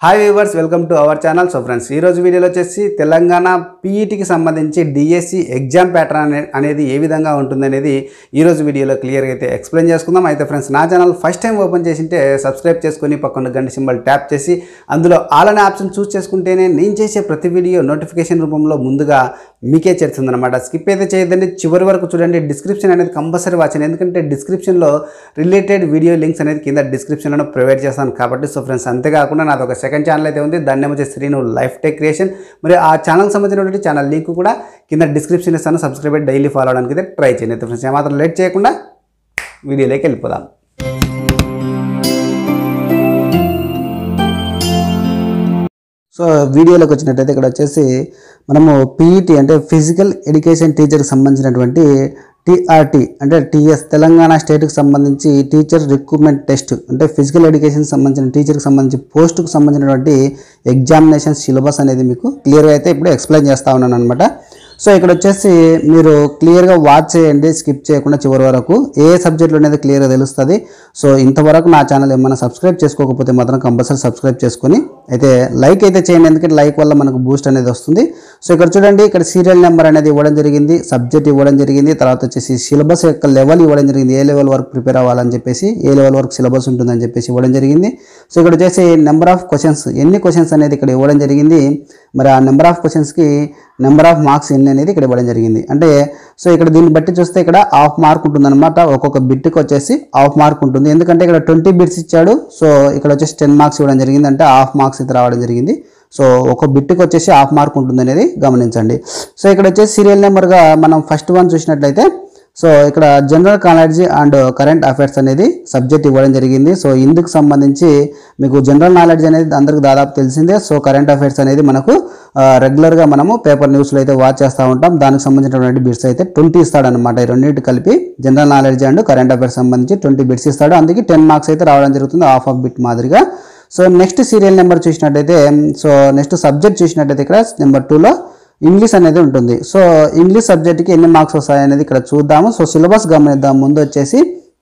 hi viewers welcome to our channel so friends ఈ రోజు వీడియోలో వచ్చేసి తెలంగాణ పీఈటీకి సంబంధించి డిఎస్సి ఎగ్జామ్ ప్యాటర్న్ అనే అనేది ఏ విధంగా ఉంటుంది అనేది ఈ రోజు వీడియోలో క్లియర్గా అయితే ఎక్స్ప్లెయిన్ చేసుకుందాం అయితే ఫ్రెండ్స్ నా ఛానల్ ఫస్ట్ టైం ఓపెన్ చేసింటే సబ్స్క్రైబ్ చేసుకొని పక్కన గంట సింబల్ ట్యాప్ చేసి అందులో ఆల్ అనే ఆప్షన్ చూస్ చేసుకుంటేనే నేను చేసే ప్రతి వీడియో నోటిఫికేషన్ రూపంలో ముందుగా మీకే చేరుతుందన్నమాట స్కిప్ అయితే చేయొద్దండి చివరి వరకు చూడండి డిస్క్రిప్షన్ అనేది కంపల్సరీ వాచండి ఎందుకంటే డిస్క్రిప్షన్లో రిలేటెడ్ వీడియో లింక్స్ అనేది కింద డిస్క్రిప్షన్లో ప్రొవైడ్ చేస్తాను కాబట్టి సో ఫ్రెండ్స్ అంతేకాకుండా నాది ఒక సెకండ్ ఛానల్ అయితే ఉంది దాన్ని ఏమో వచ్చేసి శ్రీను లైఫ్ టెక్ క్రియేషన్ మరి ఆ ఛానల్కి సంబంధించినటువంటి ఛానల్ లింక్ కూడా కింద డిస్క్రిప్షన్ ఇస్తాను సబ్స్క్రైబ్ డైలీ ఫాలో అవడానికి అయితే ట్రై చేయండి అయితే ఫ్రెండ్స్ ఏమాత్రం లేట్ చేయకుండా వీడియోలోకి వెళ్ళిపోదాం సో వీడియోలోకి వచ్చినట్టయితే ఇక్కడ వచ్చేసి మనము పీఈటీ అంటే ఫిజికల్ ఎడ్యుకేషన్ టీచర్కి సంబంధించినటువంటి టీఆర్టీ అంటే టీఎస్ తెలంగాణ స్టేట్కి సంబంధించి టీచర్ రిక్రూట్మెంట్ టెస్ట్ అంటే ఫిజికల్ ఎడ్యుకేషన్ సంబంధించిన టీచర్కి సంబంధించి పోస్టుకు సంబంధించినటువంటి ఎగ్జామినేషన్ సిలబస్ అనేది మీకు క్లియర్గా అయితే ఇప్పుడు ఎక్స్ప్లెయిన్ చేస్తా ఉన్నాను అనమాట సో ఇక్కడ వచ్చేసి మీరు క్లియర్గా వాచ్ చేయండి స్కిప్ చేయకుండా చివరి వరకు ఏ సబ్జెక్టులు అనేది క్లియర్గా తెలుస్తుంది సో ఇంతవరకు నా ఛానల్ ఏమైనా సబ్స్క్రైబ్ చేసుకోకపోతే మాత్రం కంపల్సరీ సబ్స్క్రైబ్ చేసుకొని అయితే లైక్ అయితే చేయండి ఎందుకంటే లైక్ వల్ల మనకు బూస్ట్ అనేది వస్తుంది సో ఇక్కడ చూడండి ఇక్కడ సీరియల్ నెంబర్ అనేది ఇవ్వడం జరిగింది సబ్జెక్ట్ ఇవ్వడం జరిగింది తర్వాత వచ్చేసి సిలబస్ యొక్క లెవెల్ ఇవ్వడం జరిగింది ఏ లెవెల్ వరకు ప్రిపేర్ అవ్వాలని చెప్పేసి ఏ లెవెల్ వరకు సిలబస్ ఉంటుందని చెప్పేసి ఇవ్వడం జరిగింది సో ఇక్కడ వచ్చేసి నెంబర్ ఆఫ్ క్వశ్చన్స్ ఎన్ని క్వశ్చన్స్ అనేది ఇక్కడ ఇవ్వడం జరిగింది మరి ఆ నెంబర్ ఆఫ్ క్వశ్చన్స్కి నెంబర్ ఆఫ్ మార్క్స్ ఎన్ని అనేది ఇక్కడ ఇవ్వడం జరిగింది అంటే సో ఇక్కడ దీన్ని బట్టి చూస్తే ఇక్కడ హాఫ్ మార్క్ ఉంటుందన్నమాట ఒక్కొక్క బిట్కి వచ్చేసి హాఫ్ మార్క్ ఉంటుంది ఎందుకంటే ఇక్కడ ట్వంటీ బిట్స్ ఇచ్చాడు సో ఇక్కడ వచ్చేసి టెన్ మార్క్స్ ఇవ్వడం జరిగింది అంటే హాఫ్ మార్క్స్ అయితే రావడం జరిగింది సో ఒక బిట్కి వచ్చేసి హాఫ్ మార్క్ ఉంటుంది అనేది గమనించండి సో ఇక్కడ వచ్చేసి సీరియల్ నెంబర్గా మనం ఫస్ట్ వన్ చూసినట్లయితే సో ఇక్కడ general knowledge and current affairs అనేది సబ్జెక్ట్ ఇవ్వడం జరిగింది సో ఇందుకు సంబంధించి మీకు జనరల్ నాలెడ్జ్ అనేది అందరికి దాదాపు తెలిసిందే సో కరెంట్ అఫైర్స్ అనేది మనకు ఆ, రెగ్యులర్గా మనము పేపర్ న్యూస్లో అయితే వాచ్ చేస్తూ ఉంటాం దానికి సంబంధించినటువంటి బిట్స్ అయితే ట్వంటీ ఇస్తాడనమాట ఈ రెండింటి కలిపి general knowledge and current affairs సంబంధించి ట్వంటీ బిట్స్ ఇస్తాడు అందుకే టెన్ మార్క్స్ అయితే రావడం జరుగుతుంది హాఫ్ ఆఫ్ బిట్ మాదిరిగా సో నెక్స్ట్ సీరియల్ నెంబర్ చూసినట్టయితే సో నెక్స్ట్ సబ్జెక్ట్ చూసినట్టయితే ఇక్కడ నెంబర్ టూలో ఇంగ్లీష్ అనేది ఉంటుంది సో ఇంగ్లీష్ సబ్జెక్ట్కి ఎన్ని మార్క్స్ వస్తాయి అనేది ఇక్కడ చూద్దాము సో సిలబస్ గమనిద్దాం ముందు వచ్చేసి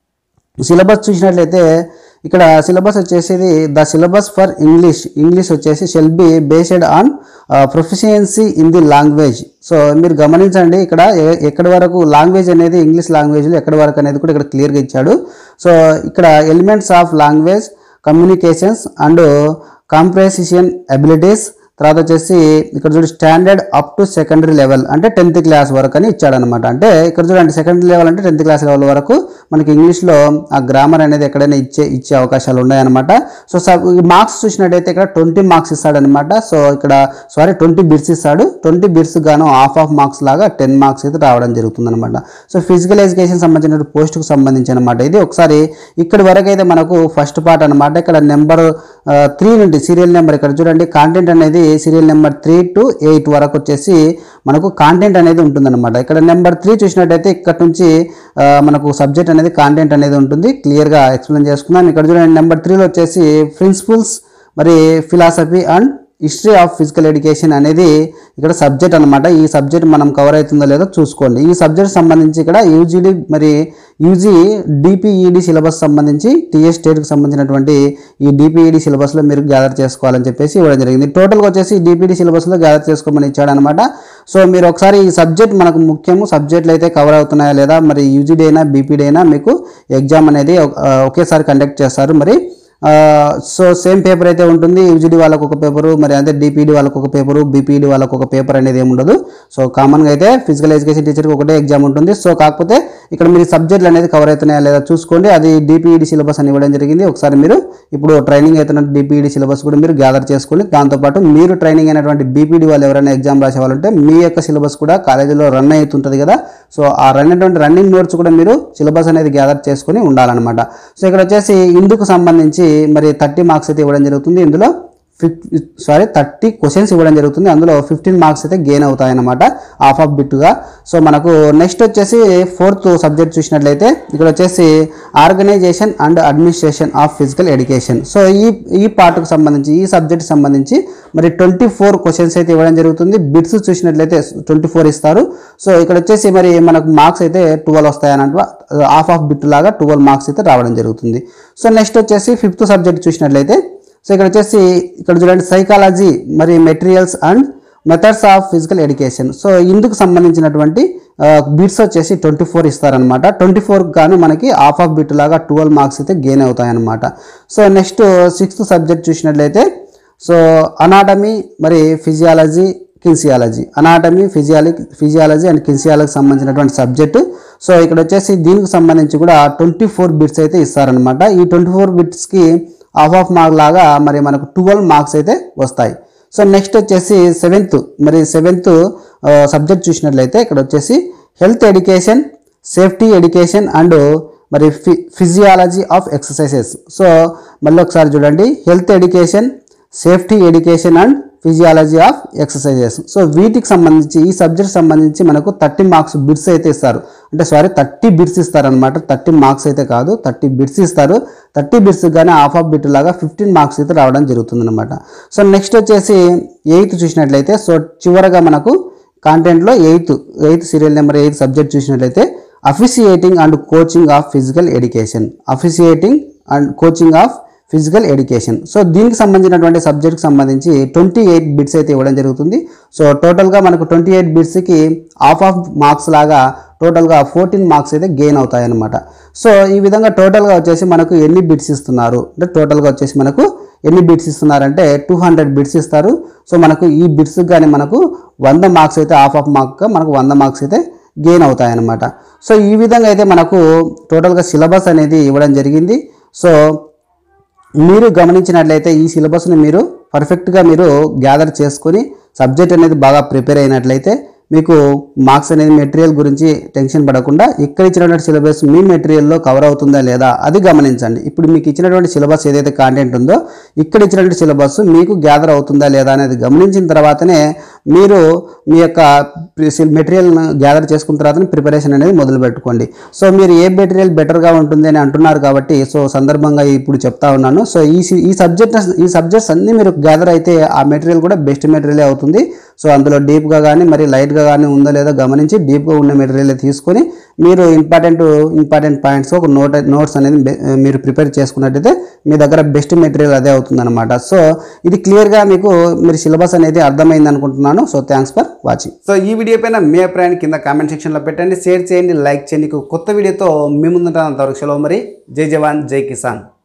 సిలబస్ చూసినట్లయితే ఇక్కడ సిలబస్ వచ్చేసి the syllabus for English English వచ్చేసి shall be based on proficiency in the language so మీరు గమనించండి ఇక్కడ ఎ- ఎక్కడి వరకు లాంగ్వేజ్ అనేది ఇంగ్లీష్ లాంగ్వేజ్లో ఎక్కడి వరకు అనేది కూడా ఇక్కడ క్లియర్గా ఇచ్చాడు సో ఇక్కడ elements of language communications and comprehension abilities తర్వాత వచ్చేసి ఇక్కడ చూడండి standard up to secondary level అంటే టెన్త్ క్లాస్ వరకు అని ఇచ్చాడనమాట అంటే ఇక్కడ చూడండి సెకండరీ లెవెల్ అంటే టెన్త్ క్లాస్ లెవెల్ వరకు మనకి ఇంగ్లీష్లో ఆ గ్రామర్ అనేది ఎక్కడైనా ఇచ్చే ఇచ్చే అవకాశాలు ఉన్నాయన్నమాట సో మార్క్స్ చూసినట్టయితే ఇక్కడ ట్వంటీ మార్క్స్ ఇస్తాడనమాట సో ఇక్కడ సారీ ట్వంటీ బిట్స్ ఇస్తాడు ట్వంటీ బిట్స్ గాను హాఫ్ ఆఫ్ మార్క్స్ లాగా టెన్ మార్క్స్ అయితే రావడం జరుగుతుంది అనమాట సో ఫిజికల్ ఎడ్యుకేషన్ సంబంధించిన పోస్ట్కి సంబంధించి అనమాట ఇది ఒకసారి ఇక్కడి వరకు అయితే మనకు ఫస్ట్ పార్ట్ అనమాట ఇక్కడ నెంబర్ త్రీ నుండి సీరియల్ నెంబర్ ఇక్కడ చూడండి కాంటెంట్ అనేది serial number three to eight వరకు వచ్చేసి మనకు కాంటెంట్ అనేది ఉంటుందన్నమాట ఇక్కడ నెంబర్ త్రీ చూసినట్టయితే ఇక్కడ నుంచి ఆ, మనకు సబ్జెక్ట్ అనేది కాంటెంట్ అనేది ఉంటుంది క్లియర్గా ఎక్స్ప్లెయిన్ చేసుకుందాం ఇక్కడ చూడండి నెంబర్ త్రీలో వచ్చేసి ప్రిన్సిపల్స్ మరి philosophy and history of physical education అనేది ఇక్కడ సబ్జెక్ట్ అనమాట ఈ సబ్జెక్ట్ మనం కవర్ అవుతుందో లేదో చూసుకోండి ఈ సబ్జెక్ట్ సంబంధించి ఇక్కడ యూజీడీ మరి యూజీ డిపిఈడి సిలబస్ సంబంధించి టీఎస్ స్టేట్కి సంబంధించినటువంటి ఈ డిపిఈడి సిలబస్లో మీరు గ్యాదర్ చేసుకోవాలని చెప్పేసి ఇవ్వడం జరిగింది టోటల్గా వచ్చేసి డిపిఈడి సిలబస్లో గ్యాదర్ చేసుకోమని ఇచ్చాడనమాట సో మీరు ఒకసారి ఈ సబ్జెక్ట్ మనకు ముఖ్యము సబ్జెక్టులు అయితే కవర్ అవుతున్నాయా లేదా మరి యూజీడీ అయినా బీపీడీ అయినా మీకు ఎగ్జామ్ అనేది ఒక- ఆ, ఒకేసారి కండక్ట్ చేస్తారు మరి ఆ, సో సేమ్ పేపర్ అయితే ఉంటుంది యూజీడీ వాళ్ళకు ఒక పేపరు మరి అదే డిపిడి వాళ్ళకు ఒక పేపరు బీపీడీ వాళ్ళకు ఒక పేపర్ అనేది ఏమి ఉండదు సో కామన్గా అయితే ఫిజికల్ ఎడ్యుకేషన్ టీచర్కి ఒకటే ఎగ్జామ్ ఉంటుంది సో కాకపోతే ఇక్కడ మీరు సబ్జెక్టులు అనేది కవర్ అవుతున్నాయా లేదా చూసుకోండి అది డిపిఈడి సిలబస్ అని ఇవ్వడం జరిగింది ఒకసారి మీరు ఇప్పుడు ట్రైనింగ్ అవుతున్న డిపిఈడి సిలబస్ కూడా మీరు గ్యాదర్ చేసుకోండి దాంతోపాటు మీరు ట్రైనింగ్ అయినటువంటి బీపీడీ వాళ్ళు ఎవరైనా ఎగ్జామ్ రాసే వాళ్ళు ఉంటే మీ యొక్క సిలబస్ కూడా కాలేజీలో రన్ అవుతుంటుంది కదా సో ఆ రన్ అయినటువంటి రన్నింగ్ నోట్స్ కూడా మీరు సిలబస్ అనేది గ్యాదర్ చేసుకొని ఉండాలన్నమాట సో ఇక్కడ వచ్చేసి ఇందుకు సంబంధించి మరి థర్టీ మార్క్స్ అయితే ఇవ్వడం జరుగుతుంది ఇందులో ఫిఫ్ సారీ థర్టీ క్వశ్చన్స్ ఇవ్వడం జరుగుతుంది అందులో ఫిఫ్టీన్ మార్క్స్ అయితే గెయిన్ అవుతాయన్నమాట హాఫ్ ఆఫ్ బిట్గా సో మనకు నెక్స్ట్ వచ్చేసి ఫోర్త్ సబ్జెక్ట్ చూసినట్లయితే ఇక్కడ వచ్చేసి organisation and administration of physical education so ఈ ఈ పార్ట్కు సంబంధించి ఈ సబ్జెక్ట్ సంబంధించి మరి ట్వంటీ ఫోర్ క్వశ్చన్స్ అయితే ఇవ్వడం జరుగుతుంది బిట్స్ చూసినట్లయితే ట్వంటీ ఫోర్ ఇస్తారు సో ఇక్కడ వచ్చేసి మరి మనకు మార్క్స్ అయితే ట్వెల్వ్ వస్తాయన్నట్టు హాఫ్ ఆఫ్ బిట్ లాగా ట్వెల్వ్ మార్క్స్ అయితే రావడం జరుగుతుంది సో నెక్స్ట్ వచ్చేసి ఫిఫ్త్ సబ్జెక్ట్ చూసినట్లయితే సో ఇక్కడ వచ్చేసి ఇక్కడ చూడండి సైకాలజీ మరి materials and methods of physical education so ఇందుకు సంబంధించినటువంటి బిట్స్ వచ్చేసి ట్వంటీ ఫోర్ ఇస్తారనమాట ట్వంటీ ఫోర్ గాను మనకి హాఫ్ ఆఫ్ బిట్ లాగా ట్వెల్వ్ మార్క్స్ అయితే గెయిన్ అవుతాయి అనమాట సో నెక్స్ట్ సిక్స్త్ సబ్జెక్ట్ చూసినట్లయితే సో అనాటమీ మరి physiology kinesiology anatomy physiology physiology and కిన్సియాలజీకి సంబంధించినటువంటి సబ్జెక్టు సో ఇక్కడ వచ్చేసి దీనికి సంబంధించి కూడా ట్వంటీ ఫోర్ బిట్స్ అయితే ఇస్తారనమాట ఈ ట్వంటీ ఫోర్ బిట్స్కి హాఫ్ ఆఫ్ మార్క్ లాగా మరి మనకు ట్వెల్వ్ మార్క్స్ అయితే వస్తాయి సో నెక్స్ట్ వచ్చేసి సెవెంత్ మరి సెవెంత్ సబ్జెక్ట్ చూసినట్లయితే ఇక్కడ వచ్చేసి health education safety education and మరి ఫి ఫిజియాలజీ ఆఫ్ ఎక్సర్సైజెస్ సో మళ్ళీ ఒకసారి చూడండి health education safety education and physiology of exercises so వీటికి సంబంధించి ఈ సబ్జెక్ట్ సంబంధించి మనకు థర్టీ మార్క్స్ బిట్స్ అయితే ఇస్తారు అంటే సారీ థర్టీ బిట్స్ ఇస్తారనమాట థర్టీ మార్క్స్ అయితే కాదు థర్టీ బిట్స్ ఇస్తారు థర్టీ బిట్స్ కానీ హాఫ్ ఆఫ్ బిట్ లాగా ఫిఫ్టీన్ మార్క్స్ అయితే రావడం జరుగుతుంది అనమాట సో నెక్స్ట్ వచ్చేసి ఎయిత్ చూసినట్లయితే సో చివరగా మనకు కాంటెంట్లో eighth eighth serial number eighth subject చూసినట్లయితే officiating and coaching of physical education officiating and coaching of physical education so దీనికి సంబంధించినటువంటి సబ్జెక్ట్కి సంబంధించి ట్వంటీ ఎయిట్ బిట్స్ అయితే ఇవ్వడం జరుగుతుంది సో టోటల్గా మనకు ట్వంటీ ఎయిట్ బిట్స్కి హాఫ్ ఆఫ్ మార్క్స్ లాగా టోటల్గా ఫోర్టీన్ మార్క్స్ అయితే గెయిన్ అవుతాయి అనమాట సో ఈ విధంగా టోటల్గా వచ్చేసి మనకు ఎన్ని బిట్స్ ఇస్తున్నారు అంటే టోటల్గా వచ్చేసి మనకు ఎన్ని బిట్స్ ఇస్తున్నారంటే టూ హండ్రెడ్ బిట్స్ ఇస్తారు సో మనకు ఈ బిట్స్కి కానీ మనకు వంద మార్క్స్ అయితే హాఫ్ ఆఫ్ మార్క్గా మనకు వంద మార్క్స్ అయితే గెయిన్ అవుతాయి అన్నమాట సో ఈ విధంగా అయితే మనకు టోటల్గా సిలబస్ అనేది ఇవ్వడం జరిగింది సో మీరు గమనించినట్లయితే ఈ సిలబస్ని మీరు పర్ఫెక్ట్గా మీరు గ్యాదర్ చేసుకొని సబ్జెక్ట్ అనేది బాగా ప్రిపేర్ అయినట్లయితే మీకు మార్క్స్ అనేది మెటీరియల్ గురించి టెన్షన్ పడకుండా ఇక్కడ ఇచ్చినటువంటి సిలబస్ మీ మెటీరియల్లో కవర్ అవుతుందా లేదా అది గమనించండి ఇప్పుడు మీకు ఇచ్చినటువంటి సిలబస్ ఏదైతే కాంటెంట్ ఉందో ఇక్కడ ఇచ్చినటువంటి సిలబస్ మీకు గ్యాదర్ అవుతుందా లేదా అనేది గమనించిన తర్వాతనే మీరు మీ యొక్క మెటీరియల్ గ్యాదర్ చేసుకున్న తర్వాత ప్రిపరేషన్ అనేది మొదలు పెట్టుకోండి సో మీరు ఏ మెటీరియల్ బెటర్గా ఉంటుంది అని అంటున్నారు కాబట్టి సో సందర్భంగా ఇప్పుడు చెప్తా ఉన్నాను సో ఈ సి- ఈ సబ్జెక్ట్ ఈ సబ్జెక్ట్స్ అన్నీ మీరు గ్యాదర్ అయితే ఆ మెటీరియల్ కూడా బెస్ట్ మెటీరియల్ అవుతుంది సో అందులో డీప్గా కానీ మరి లైట్గా కానీ ఉందో లేదో గమనించి డీప్గా ఉన్న మెటీరియల్ తీసుకొని మీరు ఇంపార్టెంట్ ఇంపార్టెంట్ పాయింట్స్ ఒక నోట్ నోట్స్ అనేది బె- మీరు ప్రిపేర్ చేసుకున్నట్టయితే మీ దగ్గర బెస్ట్ మెటీరియల్ అదే అవుతుందన్నమాట సో ఇది క్లియర్గా మీకు మీరు సిలబస్ అనేది అర్థమైంది అనుకుంటున్నాను so thanks for watching so ఈ వీడియో పైన మీ అభిప్రాయాన్ని కింద కామెంట్ సెక్షన్లో పెట్టండి షేర్ చేయండి లైక్ చేయండి ఇంకో కొత్త వీడియోతో మీ ముందుంటాను అంతవరకు సెలవు మరి జై జవాన్ జై కిసాన్